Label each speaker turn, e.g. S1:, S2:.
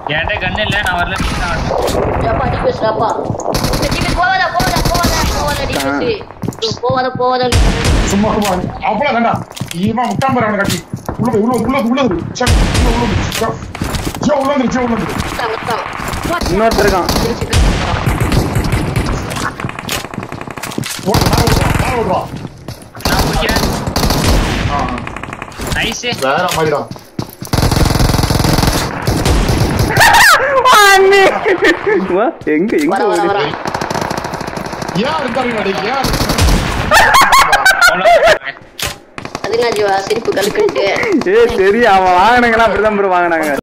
S1: என்கிட்ட கண்ணு இல்ல நான் வரல நீ தான் வரணும்.
S2: ஏப்பா டிபிஎஸ் ராப்பா டிபிஎஸ் போவாத போவாத போவாத போவாத டிபிஎஸ் போவாத போவாத
S3: சும்மா சும்மா அவ்வளவு கண்டா இவன் முட்டாம அவனை கட்டி உள்ள போய், உள்ள உள்ள உள்ள இரு. சே, உள்ள உள்ள இரு. சே, சே, உள்ள இரு, சே, உள்ள இரு.
S2: மொத்தம் மொத்தம்
S4: இன்னொருத்தர் இருக்கான்
S3: ஓடு, மேல ஓடுறா, மேல ஓடுறா.
S1: நான் முடிக்கிறேன்
S3: ஆ,
S1: நைஸ்
S3: வேற மாதிரிடா
S4: அண்ணே. வா, எங்க எங்க
S2: வர வர வர
S4: ஓடுது?
S3: ஏன் இருக்காருங்க டேய், ஏன் இருக்காரு?
S2: அதுங்க ஜீவா சிரிப்பு கலுக்கிட்டு
S4: ஏய் தெரியும் அவன் வாங்கினாங்களா அப்படிதான் ப்ரோ வாங்கினாங்க